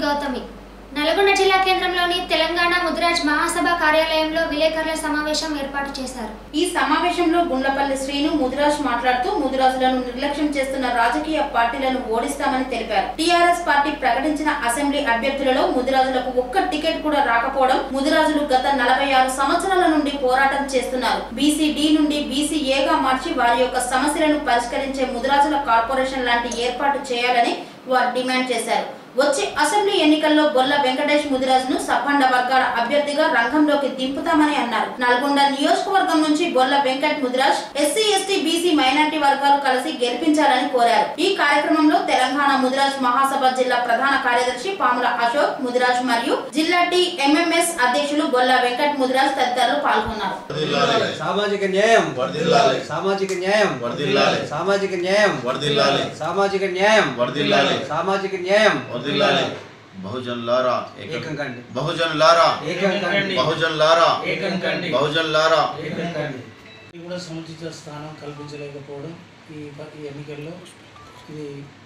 గౌతమి నల్గొండ జిల్లా కేంద్రంలోని తెలంగాణ ముదిరాజ్ మహాసభ కార్యాలయంలో విలేకరుల సమావేశం ఏర్పాటు చేశారు ఈ సమావేశంలో గుండ్లపల్లి శ్రీను ముదిరాజ్ మాట్లాడుతూ ముదిరాజులను నిర్లక్ష్యం చేస్తున్న రాజకీయ పార్టీలను ఓడిస్తామని తెలిపారు టీఆర్ఎస్ పార్టీ ప్రకటించిన అసెంబ్లీ అభ్యర్థులలో ముదిరాజులకు ఒక్క టికెట్ కూడా రాకపోవడం ముదిరాజులు గత నలభై ఆరు సంవత్సరాల నుండి పోరాటం చేస్తున్నారు బీసీ డి నుండి బీసీ ఏగా మార్చి వారి యొక్క సమస్యలను పరిష్కరించే ముదిరాజుల కార్పొరేషన్ లాంటి ఏర్పాటు చేయాలని వారు డిమాండ్ చేశారు వచ్చే అసెంబ్లీ ఎన్నికల్లో బొల్ల వెంకటేష్ ముదిరాజును సబ్బండ వర్గాల అభ్యర్థిగా రంగంలోకి దింపుతామని అన్నారు నల్గొండ నియోజకవర్గం నుంచి Bolla Venkat Mudiraj SC ST BC minority వర్గాలు కలిసి గెలిపించాలని కోరారు ఈ కార్యక్రమంలో తెలంగాణ ముదిరాజ్ మహాసభ జిల్లా ప్రధాన కార్యదర్శి పాముల అశోక్ ముదిరాజ్ మరియు జిల్లా టీ ఎంఎంఎస్ అధ్యక్షులు బొల్ల వెంకట్ ముదిరాజ్ తదితరులు పాల్గొన్నారు వర్ధిల్లాలి సామాజిక న్యాయం వర్ధిల్లాలి సామాజిక న్యాయం వర్ధిల్లాలి సామాజిక న్యాయం వర్ధిల్లాలి సామాజిక న్యాయం వర్ధిల్లాలి సామాజిక న్యాయం వర్ధిల్లాలి బహుజన్ లారా ఏకం కండి బహుజన్ లారా ఏకం కండి బహుజన్ లారా ఏకం కండి. బహుజన్ లారా ఏకం కండి ఇది కూడా సముచిత స్థానం కల్పించలేకపోవడం ఈ ప- ఈ ఎన్నికల్లో ఇది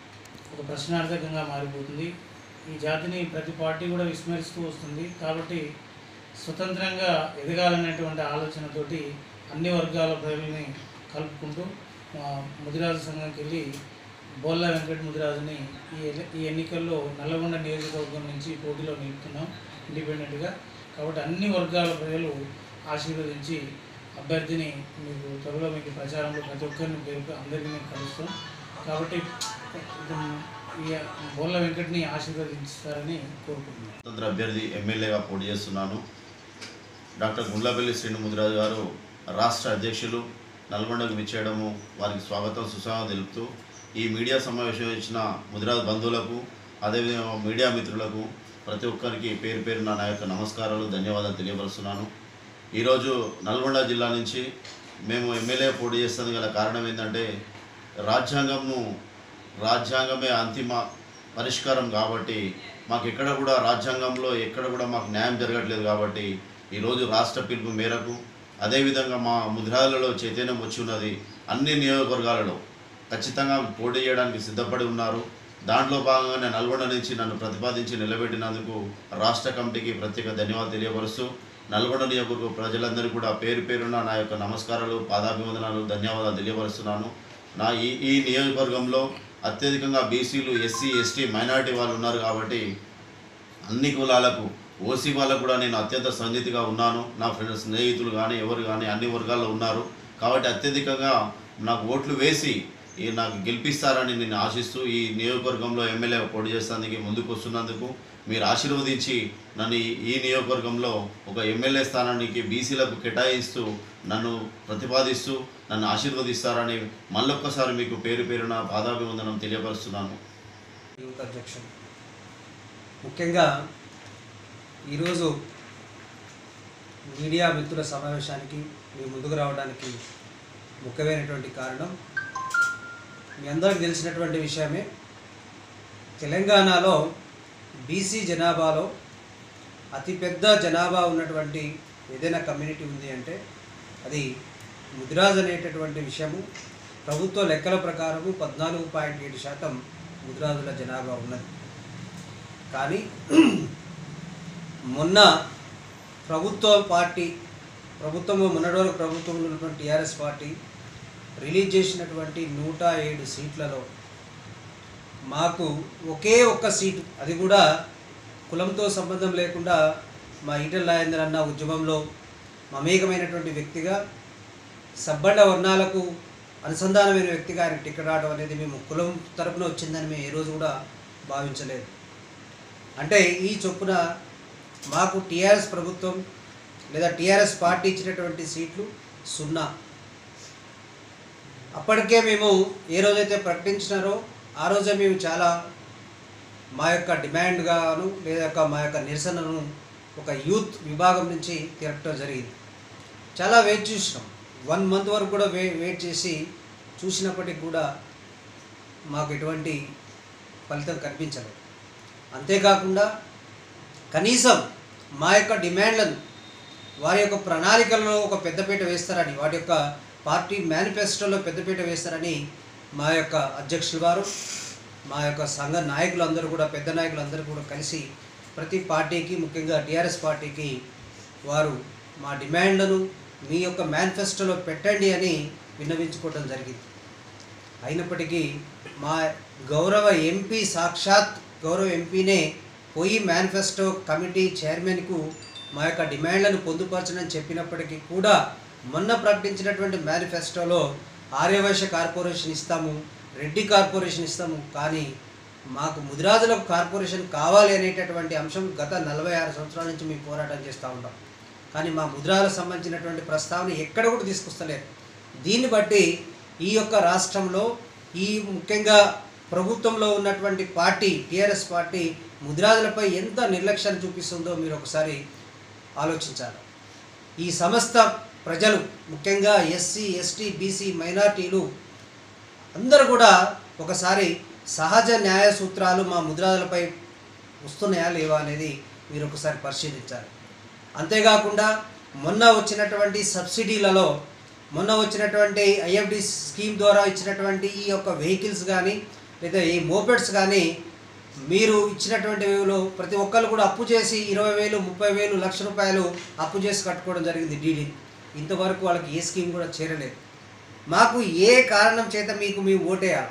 ఒక ప్రశ్నార్థకంగా మారిపోతుంది ఈ జాతిని ప్రతి పార్టీ కూడా విస్మరిస్తూ వస్తుంది కాబట్టి స్వతంత్రంగా ఎదగాలనేటువంటి ఆలోచనతోటి అన్ని వర్గాల ప్రజల్ని కలుపుకుంటూ మా ముదిరాజు సంఘంకి వెళ్ళి బోల్ల వెంకట ముదిరాజుని ఈ ఎన్ని- ఈ ఎన్నికల్లో నల్లగొండ నియోజకవర్గం నుంచి పోటీలో నిలుపుతున్నాం ఇండిపెండెంట్గా కాబట్టి అన్ని వర్గాల ప్రజలు ఆశీర్వదించి అభ్యర్థిని మీకు త్వరలో మీకు ప్రచారంలో ప్రతి ఒక్కరిని పేరు అందరికీ మేము కలుస్తాం కాబట్టి ఇది ఈ బోల్ల వెంకట్ని ఆశీర్వదించారని కోరుకుంటున్నాను స్వతంత్ర అభ్యర్థి ఎమ్మెల్యేగా పోటీ చేస్తున్నాను డాక్టర్ గుండ్లపల్లి శ్రీను ముదిరాజు గారు రాష్ట్ర అధ్యక్షులు నల్గొండకు విచ్చేయడము వారికి స్వాగతం సుస్వాగతం తెలుపుతూ ఈ మీడియా సమావేశం ఇచ్చిన ముదిరాజు బంధువులకు అదేవిధంగా మీడియా మిత్రులకు ప్రతి ఒక్కరికి పేరు పేరున నా యొక్క నమస్కారాలు ధన్యవాదాలు తెలియపరుస్తున్నాను ఈరోజు నల్గొండ జిల్లా నుంచి మేము ఎమ్మెల్యే పోటీ చేస్తుంది గల కారణం ఏంటంటే రాజ్యాంగంను రాజ్యాంగమే అంతిమ పరిష్కారం కాబట్టి మాకు ఎక్కడ కూడా రాజ్యాంగంలో ఎక్కడ కూడా మాకు న్యాయం జరగట్లేదు కాబట్టి ఈరోజు రాష్ట్ర పిలుపు మేరకు అదేవిధంగా మా ముద్రాలలో చైతన్యం వచ్చి ఉన్నది అన్ని నియోజకవర్గాలలో ఖచ్చితంగా పోటీ చేయడానికి సిద్ధపడి ఉన్నారు దాంట్లో భాగంగానే నల్గొండ నుంచి నన్ను ప్రతిపాదించి నిలబెట్టినందుకు రాష్ట్ర కమిటీకి ప్రత్యేక ధన్యవాదాలు తెలియపరుస్తూ నల్గొండ నియోజకవర్గ ప్రజలందరికీ కూడా పేరు పేరున నా యొక్క నమస్కారాలు పాదాభివందనాలు ధన్యవాదాలు తెలియపరుస్తున్నాను నా ఈ ఈ నియోజకవర్గంలో అత్యధికంగా బీసీలు ఎస్సీ ఎస్టీ మైనారిటీ వాళ్ళు ఉన్నారు కాబట్టి అన్ని కులాలకు ఓసీ వాళ్ళకు కూడా నేను అత్యంత సన్నిహితిగా ఉన్నాను నా ఫ్రెండ్స్ స్నేహితులు కానీ ఎవరు కానీ అన్ని వర్గాల్లో ఉన్నారు కాబట్టి అత్యధికంగా నాకు ఓట్లు వేసి ఈ నాకు గెలిపిస్తారని నేను ఆశిస్తూ ఈ నియోజకవర్గంలో ఎమ్మెల్యే పోటీ చేసేందుకు ముందుకు వస్తున్నందుకు మీరు ఆశీర్వదించి నన్ను ఈ- ఈ నియోజకవర్గంలో ఒక ఎమ్మెల్యే స్థానానికి బీసీలకు కేటాయిస్తూ నన్ను ప్రతిపాదిస్తూ నన్ను ఆశీర్వదిస్తారని మళ్ళొక్కసారి మీకు పేరు పేరున పాదాభివందనం తెలియపరుస్తున్నాను యూత్ అధ్యక్షుడు ముఖ్యంగా ఈరోజు మీడియా మిత్రుల సమావేశానికి మీ ముందుకు రావడానికి ముఖ్యమైనటువంటి కారణం మీ అందరికీ తెలిసినటువంటి విషయమే తెలంగాణలో బీసీ జనాభాలో అతిపెద్ద జనాభా ఉన్నటువంటి ఏదైనా కమ్యూనిటీ ఉంది అంటే అది ముదిరాజ్ అనేటటువంటి విషయము ప్రభుత్వ లెక్కల ప్రకారము పద్నాలుగు పాయింట్ ఏడు శాతం ముదిరాజుల జనాభా ఉన్నది కానీ మొన్న ప్రభుత్వ పార్టీ ప్రభుత్వంలో మొన్నటి వరకు ప్రభుత్వంలో ఉన్నటువంటి టీఆర్ఎస్ పార్టీ రిలీజ్ చేసినటువంటి నూట ఏడు సీట్లలో మాకు ఒకే ఒక్క సీటు అది కూడా కులంతో సంబంధం లేకుండా మా ఈటల రాజేంద్ర అన్న ఉద్యమంలో మమేకమైనటువంటి వ్యక్తిగా సబ్బండ వర్ణాలకు అనుసంధానమైన వ్యక్తిగా ఆయన టికెట్ రావడం అనేది మేము కులం తరపున వచ్చిందని మేము ఏ రోజు కూడా భావించలేదు అంటే ఈ చొప్పున మాకు టీఆర్ఎస్ ప్రభుత్వం లేదా టీఆర్ఎస్ పార్టీ ఇచ్చినటువంటి సీట్లు సున్నా అప్పటికే మేము ఏ రోజైతే ప్రకటించినారో ఆ రోజే మేము చాలా మా యొక్క డిమాండ్గాను లేదా మా యొక్క నిరసనను ఒక యూత్ విభాగం నుంచి తిరగటం జరిగింది చాలా వెయిట్ చూసినాం వన్ మంత్ వరకు కూడా వే వెయిట్ చేసి చూసినప్పటికి కూడా మాకు ఎటువంటి ఫలితం కనిపించలేదు అంతేకాకుండా కనీసం మా యొక్క డిమాండ్లను వారి యొక్క ప్రణాళికల్లో ఒక పెద్దపీట వేస్తారని వాటి యొక్క పార్టీ మేనిఫెస్టోలో పెద్దపీట వేస్తారని మా యొక్క అధ్యక్షులు గారు మా యొక్క సంఘ నాయకులందరూ కూడా పెద్ద నాయకులందరూ కూడా కలిసి ప్రతి పార్టీకి ముఖ్యంగా టీఆర్ఎస్ పార్టీకి వారు మా డిమాండ్లను మీ యొక్క మేనిఫెస్టోలో పెట్టండి అని విన్నవించుకోవడం జరిగింది అయినప్పటికీ మా గౌరవ ఎంపీ సాక్షాత్ గౌరవ ఎంపీనే పోయి మేనిఫెస్టో కమిటీ చైర్మన్కు మా యొక్క డిమాండ్లను పొందుపరచనని చెప్పినప్పటికీ కూడా మొన్న ప్రకటించినటువంటి మేనిఫెస్టోలో ఆర్యవైశ్య కార్పొరేషన్ ఇస్తాము రెడ్డి కార్పొరేషన్ ఇస్తాము కానీ మాకు ముదిరాజులకు కార్పొరేషన్ కావాలి అనేటటువంటి అంశం గత నలభై ఆరు సంవత్సరాల నుంచి మేము పోరాటం చేస్తూ ఉంటాం కానీ మా ముద్రాలకు సంబంధించినటువంటి ప్రస్తావన ఎక్కడ కూడా తీసుకొస్తలేరు దీన్ని బట్టి ఈ యొక్క రాష్ట్రంలో ఈ ముఖ్యంగా ప్రభుత్వంలో ఉన్నటువంటి పార్టీ టీఆర్ఎస్ పార్టీ ముద్రాజులపై ఎంత నిర్లక్ష్యాన్ని చూపిస్తుందో మీరు ఒకసారి ఆలోచించాలి ఈ సమస్త ప్రజలు ముఖ్యంగా ఎస్సీ ఎస్టీ బీసీ మైనార్టీలు అందరూ కూడా ఒకసారి సహజ న్యాయ సూత్రాలు మా ముద్రాజులపై వస్తున్నాయా లేవా అనేది మీరు ఒకసారి పరిశీలించాలి అంతేకాకుండా మొన్న వచ్చినటువంటి సబ్సిడీలలో మొన్న వచ్చినటువంటి ఐఎఫ్డి స్కీమ్ ద్వారా ఇచ్చినటువంటి ఈ యొక్క వెహికల్స్ కానీ లేదా ఈ మోపెడ్స్ కానీ మీరు ఇచ్చినటువంటి వేలో ప్రతి ఒక్కరు కూడా అప్పు చేసి ఇరవై వేలు ముప్పై వేలు లక్ష రూపాయలు అప్పు చేసి కట్టుకోవడం జరిగింది డీడీ ఇంతవరకు వాళ్ళకి ఏ స్కీమ్ కూడా చేరలేదు మాకు ఏ కారణం చేత మీకు మేము ఓటేయాలి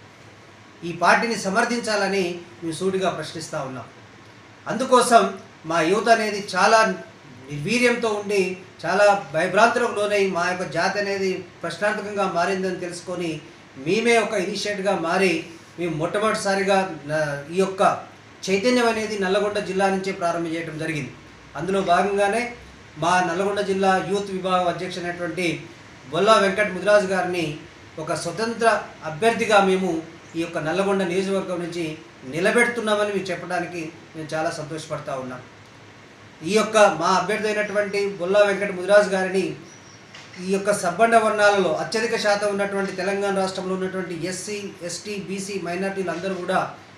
ఈ పార్టీని సమర్థించాలని మేము సూటిగా ప్రశ్నిస్తూ ఉన్నాం అందుకోసం మా యువత అనేది చాలా నిర్వీర్యంతో ఉండి చాలా భయభ్రాంతులకు లోనై మా యొక్క జాతి అనేది ప్రశ్నార్థకంగా మారిందని తెలుసుకొని మేమే ఒక ఇనిషియేట్గా మారి మేము మొట్టమొదటిసారిగా న- ఈ యొక్క చైతన్యం అనేది నల్లగొండ జిల్లా నుంచే ప్రారంభం చేయడం జరిగింది అందులో భాగంగానే మా నల్లగొండ జిల్లా యూత్ విభాగం అధ్యక్షుడైనటువంటి బొల్లా వెంకట్ ముదిరాజు గారిని ఒక స్వతంత్ర అభ్యర్థిగా మేము ఈ యొక్క నల్లగొండ నియోజకవర్గం నుంచి నిలబెడుతున్నామని మేము చెప్పడానికి మేము చాలా సంతోషపడతా ఉన్నాం ఈ యొక్క మా అభ్యర్థి అయినటువంటి బొల్లా వెంకట ముదిరాజు గారిని ఈ యొక్క సబ్బండ వర్ణాలలో అత్యధిక శాతం ఉన్నటువంటి తెలంగాణ రాష్ట్రంలో ఉన్నటువంటి ఎస్సీ ఎస్టీ బీసీ మైనార్టీలు అందరూ కూడా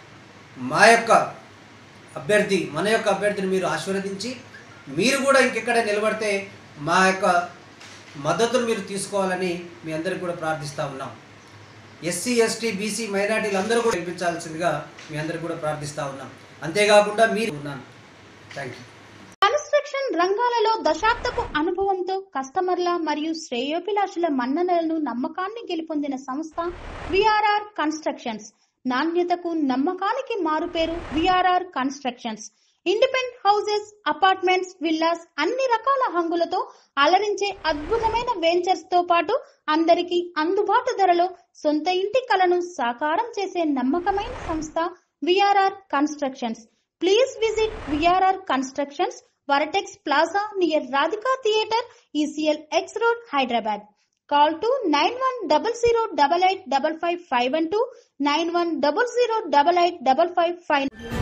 మా యొక్క అభ్యర్థి మన యొక్క అభ్యర్థిని మీరు ఆశీర్వదించి మీరు కూడా ఇంకెక్కడ నిలబడితే మా యొక్క మద్దతును మీరు తీసుకోవాలని మీ అందరికి కూడా ప్రార్థిస్తూ ఉన్నాం ఎస్సీ ఎస్టీ బీసీ మైనార్టీలు అందరూ కూడా గెలిపించాల్సిందిగా మీ అందరికి కూడా ప్రార్థిస్తూ ఉన్నాం అంతేకాకుండా మీరు ఉన్నాను థ్యాంక్ యూ కన్స్ట్రక్షన్ రంగాలలో దశాబ్దపు అనుభవంతో కస్టమర్ల మరియు శ్రేయోభిలాషుల మన్ననలను నమ్మకాన్ని గెలుపొందిన సంస్థ విఆర్ఆర్ కన్స్ట్రక్షన్స్ నాణ్యతకు నమ్మకానికి మారుపేరు VRR constructions independent houses apartments villas అన్ని రకాల హంగులతో అలరించే అద్భుతమైన వెంచర్స్ తో పాటు అందరికీ అందుబాటు ధరలో సొంత ఇంటి కలను సాకారం చేసే నమ్మకమైన సంస్థ VRR constructions please visit VRR constructions Vertex plaza near Radhika theatre ECIL X road Hyderabad call to nine one double zero double eight double five five one two nine one double zero double eight double five five